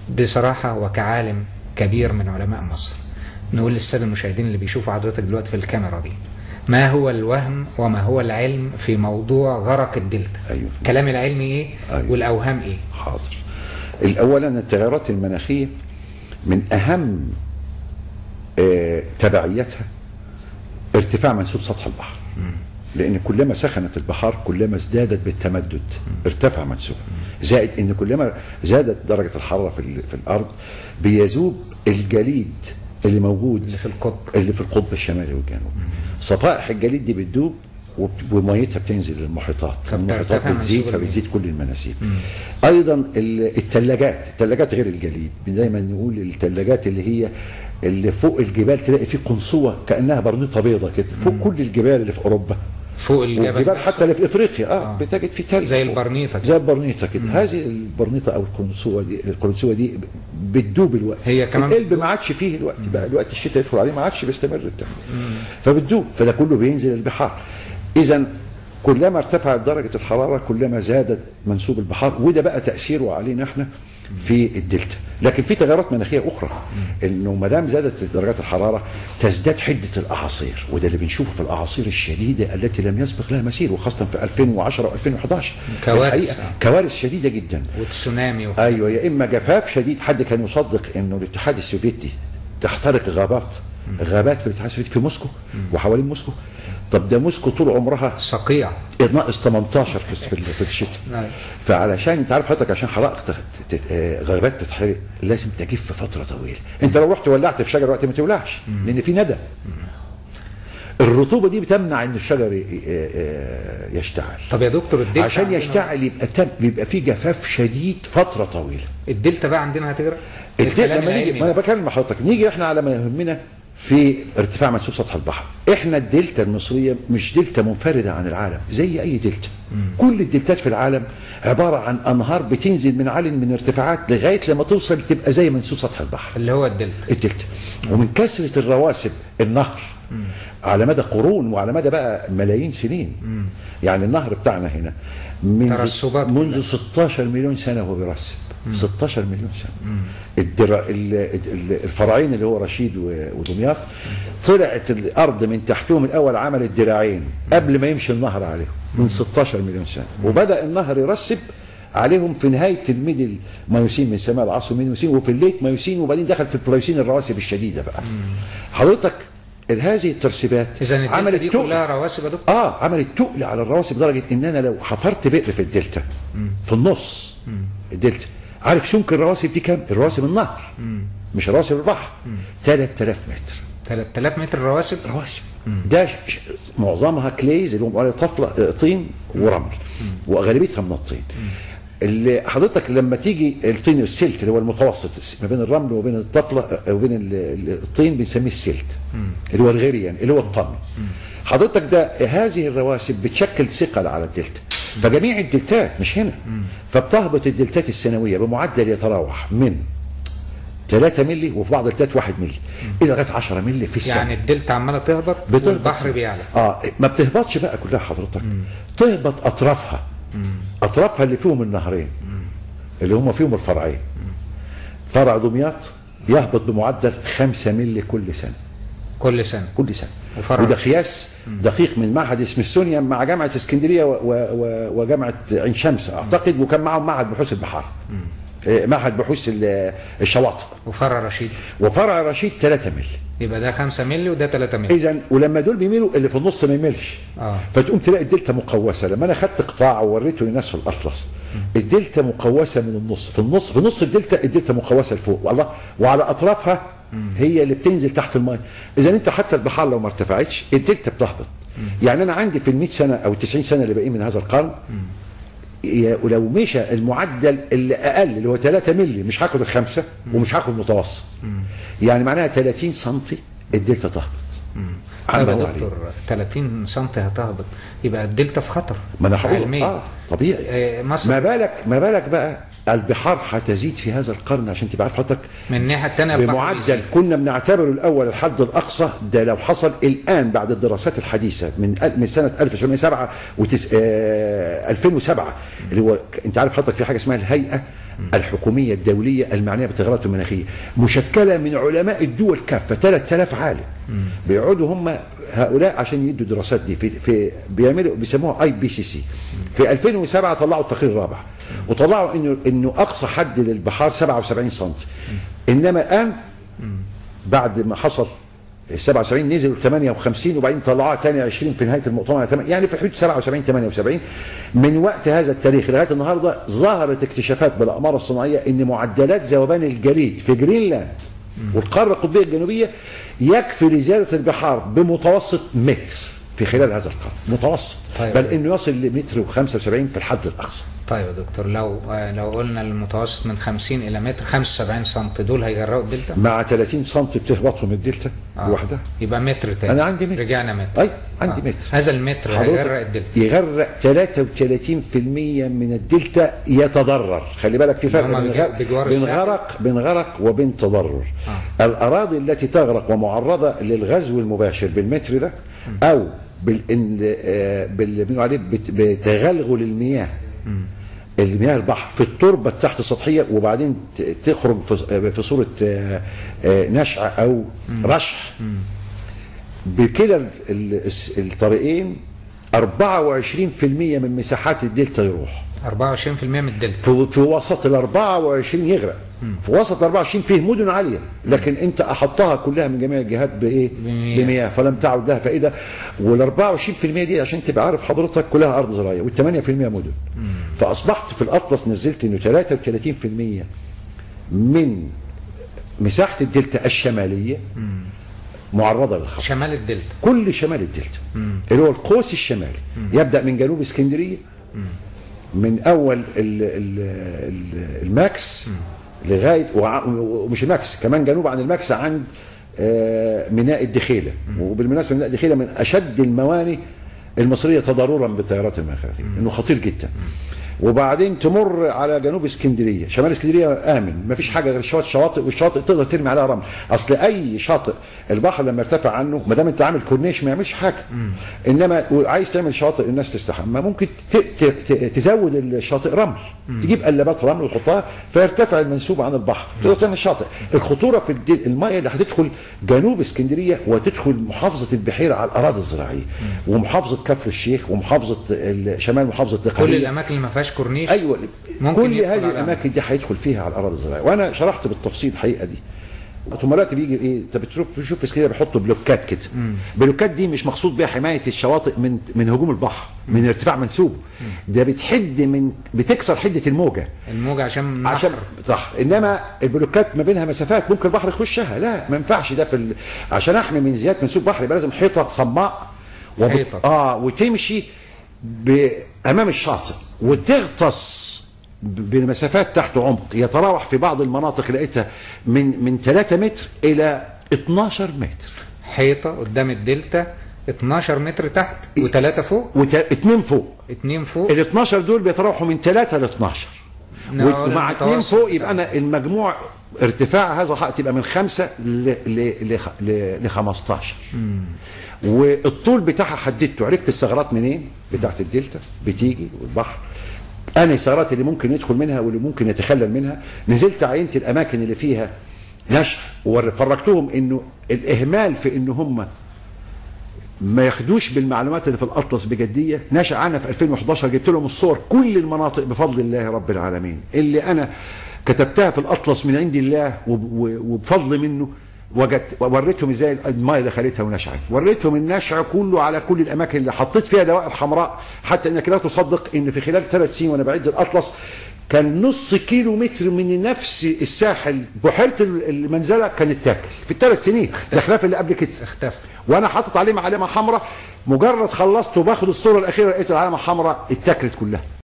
بصراحة وكعالم كبير من علماء مصر نقول للسادة المشاهدين اللي بيشوفوا حضرتك دلوقتي في الكاميرا دي ما هو الوهم وما هو العلم في موضوع غرق الدلتا أيوة. كلام العلم ايه أيوة. والاوهام ايه حاضر اولا التغيرات المناخيه من اهم آه، تبعياتها ارتفاع منسوب سطح البحر لان كلما سخنت البحار كلما ازدادت بالتمدد ارتفع منسوبها زائد ان كلما زادت درجه الحراره في, ال- في الارض بيذوب الجليد اللي موجود اللي في القطب اللي في القطب الشمالي والجنوبي صفائح الجليد دي بتدوب وب- وميتها بتنزل للمحيطات فبترتفع المحيطات بتزيد منسوب المياه. فبتزيد كل المناسيب ايضا ال- الثلاجات الثلاجات غير الجليد دايما نقول الثلاجات اللي هي اللي فوق الجبال تلاقي في قنصوه كانها برنيطه بيضه كده فوق كل الجبال اللي في اوروبا فوق الجبل والجبال حتى اللي في افريقيا اه, آه. بتجد في ثلج زي فوق. البرنيطة كده. زي البرنيطه كده هذه البرنيطه او القنصوه دي القنصوه دي بتدوب الوقت هي كمان القلب بتدوب؟ ما عادش فيه الوقت بقى الوقت الشتاء يدخل عليه ما عادش بيستمر التلج فبتدوب فده كله بينزل البحار اذا كلما ارتفعت درجه الحراره كلما زادت منسوب البحار وده بقى تاثيره علينا احنا في الدلتا لكن في تغيرات مناخيه اخرى انه ما دام زادت درجات الحراره تزداد حده الاعاصير وده اللي بنشوفه في الاعاصير الشديده التي لم يسبق لها مثيل وخاصه في 2010 و2011 كوارث. الحقيقة كوارث شديده جدا وتسونامي و... ايوه يا اما جفاف شديد حد كان يصدق انه الاتحاد السوفيتي تحترق غابات غابات في الاتحاد السوفيتي في موسكو وحوالين موسكو طب ده موسكو طول عمرها صقيع ناقص 18 في في, في الشتاء أيوة. فعلشان انت عارف حضرتك عشان حرائق تت- تت- آه، غابات تتحرق لازم تجف فتره طويله انت لو رحت ولعت في شجر وقت ما تولعش لان في ندى الرطوبه دي بتمنع ان الشجر ي- آه، آه، يشتعل طب يا دكتور الدلتا عشان عندنا- يشتعل يبقى تم بيبقى في جفاف شديد فتره طويله الدلتا بقى عندنا هتغرق الدلتا الكلام لما نيجي العلمي ما انا بقى. بكلم مع حضرتك نيجي احنا على ما يهمنا في ارتفاع منسوب سطح البحر احنا الدلتا المصريه مش دلتا منفرده عن العالم زي اي دلتا كل الدلتات في العالم عباره عن انهار بتنزل من عالٍ من ارتفاعات لغايه لما توصل تبقى زي منسوب سطح البحر اللي هو الدلتا الدلتا ومن كثره الرواسب النهر على مدى قرون وعلى مدى بقى ملايين سنين يعني النهر بتاعنا هنا منذ ترسبات منذ 16 مليون سنه وهو بيرسب 16 مليون سنه الدر... ال- ال- الفراعين اللي هو رشيد و- ودمياط طلعت الارض من تحتهم الاول عملت دراعين قبل ما يمشي النهر عليهم من 16 مليون سنه وبدا النهر يرسب عليهم في نهايه الميدل مايوسين من سماء العصر مايوسين وفي الليت مايوسين وبعدين دخل في البلايوسين الرواسب الشديده بقى حضرتك هذه الترسبات اذا الدلتا عملت دي تقل كلها رواسب يا دكتور اه عملت تقل على الرواسب لدرجه ان انا لو حفرت بئر في الدلتا في النص الدلتا عارف سمك الرواسب دي كام؟ الرواسب النهر مش رواسب البحر 3000 متر 3000 متر رواسب رواسب ده ش- ش- معظمها كليز اللي هم عليه طفله آه، طين ورمل واغلبيتها من الطين اللي حضرتك لما تيجي الطين السلت اللي هو المتوسط الس- ما بين الرمل وبين الطفله آه، وبين ال- ال- الطين بنسميه السلت اللي هو الغريان اللي هو الطمي حضرتك ده هذه الرواسب بتشكل ثقل على الدلتا فجميع الدلتات مش هنا فبتهبط الدلتات السنويه بمعدل يتراوح من 3 مللي وفي بعض الدلتات 1 مللي الى لغايه 10 مللي في السنه يعني الدلتا عماله تهبط بتهبط والبحر سنة. بيعلى اه ما بتهبطش بقى كلها حضرتك تهبط اطرافها اطرافها اللي فيهم النهرين اللي هم فيهم الفرعين فرع دمياط يهبط بمعدل 5 مللي كل سنه كل سنه كل سنه وفرع وده قياس دقيق من معهد سميثسونيان مع جامعه اسكندريه و- و- و- وجامعه عين شمس اعتقد وكان معهم معهد بحوث البحار آه، معهد بحوث ال- الشواطئ وفرع رشيد وفرع رشيد 3 مللي يبقى ده 5 مللي وده 3 مللي اذا ولما دول بيميلوا اللي في النص ما يميلش اه فتقوم تلاقي الدلتا مقوسه لما انا خدت قطاع ووريته للناس في الاطلس الدلتا مقوسه من النص في النص في نص الدلتا الدلتا مقوسه لفوق والله وعلى اطرافها هي اللي بتنزل تحت الماء اذا انت حتى البحار لو ما ارتفعتش الدلتا بتهبط يعني انا عندي في ال 100 سنه او ال 90 سنه اللي باقيين من هذا القرن يا- ولو مشى المعدل اللي اقل اللي هو 3 مللي مش هاخد الخمسه ومش هاخد متوسط يعني معناها 30 سم الدلتا تهبط طيب عما يا هو عليه. دكتور 30 سم هتهبط يبقى الدلتا في خطر ما انا هقول علميا اه طبيعي آه، مصر ما بالك ما بالك بقى البحار هتزيد في هذا القرن عشان تبقى عارف حضرتك من الناحيه الثانيه البحر بمعدل بيزيد. كنا بنعتبره الاول الحد الاقصى ده لو حصل الان بعد الدراسات الحديثه من ال- من سنه 1907 وتس... آه 2007 اللي هو ك- انت عارف حضرتك في حاجه اسمها الهيئه الحكوميه الدوليه المعنيه بالتغيرات المناخيه مشكله من علماء الدول كافه 3000 عالم بيقعدوا هم هؤلاء عشان يدوا الدراسات دي في, في بيعملوا بيسموها اي بي سي سي في 2007 طلعوا التقرير الرابع وطلعوا انه انه اقصى حد للبحار 77 سم انما الان بعد ما حصل 77 نزلوا 58 وبعدين طلعوها تاني 20 في نهايه المؤتمر على ثمان- يعني في حدود 77 78 من وقت هذا التاريخ لغايه النهارده ظهرت اكتشافات بالاقمار الصناعيه ان معدلات ذوبان الجليد في جرينلاند والقاره القطبيه الجنوبيه يكفي لزياده البحار بمتوسط متر في خلال هذا القرن متوسط طيب. بل انه يصل لمتر و75 في الحد الاقصى طيب يا دكتور لو آه، لو قلنا المتوسط من 50 الى متر 75 سم دول هيغرقوا الدلتا مع 30 سم بتهبطهم الدلتا آه. لوحدها يبقى متر تاني أنا عندي متر. رجعنا متر أي، عندي متر. هذا المتر هيغرق الدلتا يغرق 33% من الدلتا يتضرر خلي بالك في فرق هما بين بج- غرق بجوار بين الساحل؟ غرق بين غرق وبين تضرر آه. الاراضي التي تغرق ومعرضه للغزو المباشر بالمتر ده او بال إن- آه، بال بيقولوا عليه بت- بتغلغل المياه المياه البحر في التربه التحت السطحيه وبعدين ت- تخرج في في صوره آه، آه، نشأ او رشح بكلا ال- ال- الس- الطريقين 24% من مساحات الدلتا يروح 24% من الدلتا في, في وسط ال 24 يغرق في وسط ال 24 فيه مدن عاليه لكن انت احطها كلها من جميع الجهات بايه؟ بمياه. بمياه فلم تعد لها فائده وال 24% دي عشان تبقى عارف حضرتك كلها ارض زراعيه وال 8% مدن فاصبحت في الاطلس نزلت انه 33% من مساحه الدلتا الشماليه معرضه للخطر شمال الدلتا كل شمال الدلتا اللي هو القوس الشمالي يبدا من جنوب اسكندريه من اول ال ال ال الماكس لغايه وع- ومش الماكس كمان جنوب عن الماكس عند آه، ميناء الدخيله وبالمناسبه ميناء الدخيله من اشد المواني المصريه تضررا بالتيارات المناخيه انه خطير جدا وبعدين تمر على جنوب اسكندريه شمال اسكندريه امن ما فيش حاجه غير شويه شواطئ والشواطئ تقدر ترمي عليها رمل اصل اي شاطئ البحر لما ارتفع عنه ما دام انت عامل كورنيش ما يعملش حاجه انما عايز تعمل شاطئ الناس تستحمى ممكن ت- ت- ت- تزود الشاطئ رمل تجيب قلبات رمل وتحطها فيرتفع المنسوب عن البحر تقدر تعمل شاطئ الخطوره في الدل... الميه اللي هتدخل جنوب اسكندريه وتدخل محافظه البحيره على الاراضي الزراعيه ومحافظه كفر الشيخ ومحافظه ال- شمال محافظه كل القلية الاماكن اللي ما فيهاش كورنيش ايوه ممكن كل يدخل هذه على- الاماكن دي هيدخل فيها على الاراضي الزراعيه وانا شرحت بالتفصيل الحقيقه دي ثم دلوقتي بيجي ايه انت بتشوف تشوف في اسكندريه بيحطوا بلوكات كده بلوكات دي مش مقصود بيها حمايه الشواطئ من من هجوم البحر من ارتفاع منسوب ده بتحد من بتكسر حده الموجه الموجة عشان عشان نحر. صح انما البلوكات ما بينها مسافات ممكن البحر يخشها لا ما ينفعش ده في ال... عشان احمي من زياده منسوب بحر يبقى لازم حيطه صماء حيطة. اه وتمشي ب... امام الشاطئ وتغطس ب- بمسافات تحت عمق يتراوح في بعض المناطق لقيتها من من 3 متر الى 12 متر حيطة قدام الدلتا 12 متر تحت وثلاثة فوق واثنين فوق اتنين فوق ال 12 دول بيتراوحوا من 3 ل 12 نقول ومع اثنين المتوسط فوق يبقى انا المجموع ارتفاع هذا الحائط يبقى من 5 ل ل ل ل 15 والطول بتاعها حددته عرفت الثغرات منين بتاعت الدلتا بتيجي والبحر انا الثغرات اللي ممكن يدخل منها واللي ممكن يتخلل منها نزلت عينت الاماكن اللي فيها نشأ وفرجتهم انه الاهمال في ان هم ما ياخدوش بالمعلومات اللي في الاطلس بجديه نشا عنها في 2011 جبت لهم الصور كل المناطق بفضل الله رب العالمين اللي انا كتبتها في الاطلس من عند الله وب- و- وبفضل منه وجدت وريتهم ازاي المايه دخلتها ونشعت وريتهم النشع كله على كل الاماكن اللي حطيت فيها دوائر حمراء حتى انك لا تصدق ان في خلال ثلاث سنين وانا بعد الاطلس كان نص كيلو متر من نفس الساحل بحيره المنزله كانت تاكل في الثلاث سنين ده خلاف اللي قبل كده اختفى وانا حاطط عليه معلمه حمراء مجرد خلصت وباخد الصوره الاخيره لقيت العلامه حمراء اتاكلت كلها